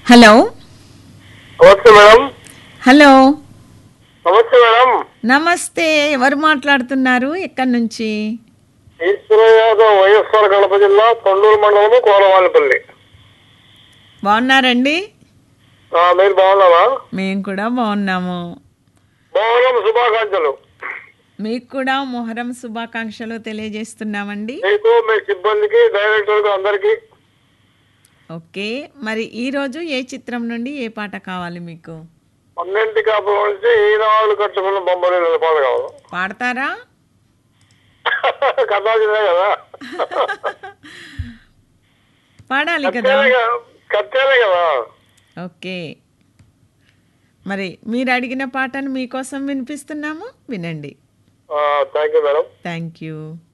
hello నమస్తే madam hello నమస్తే madam నమస్తే ఎవరు మాట్లాడుతున్నారు ఎక్కడి నుంచి ఈశ్వర యాదవ్ వైఎస్ఆర్ కడప జిల్లా తొండూరు మండలము కోరవాళ్ళపల్లి బాగున్నారండి ఆ, మీరు బాగున్నారా మేము కూడా బాగున్నాము బాగున్నాం శుభాకాంక్షలు మీకు కూడా మొహరం శుభాకాంక్షలు తెలియజేస్తున్నామండి మీకు మీ సిబ్బందికి డైరెక్టర్కి అందరికి ఓకే మరి ఈరోజు ఏ చిత్రం నుండి ఏ పాట కావాలి మీకు పన్నెండు కాపుల నుంచి ఈనాడు కట్టుకున్న బొమ్మలు నిలపాలి కావాలి పాడతారా కథాచిదే కదా పాడాలి కదా కట్టేలే కదా కట్టేలే కదా ఓకే మరి మీరు అడిగిన పాటను మీకోసం వినిపిస్తున్నాము వినండి thank you madam thank you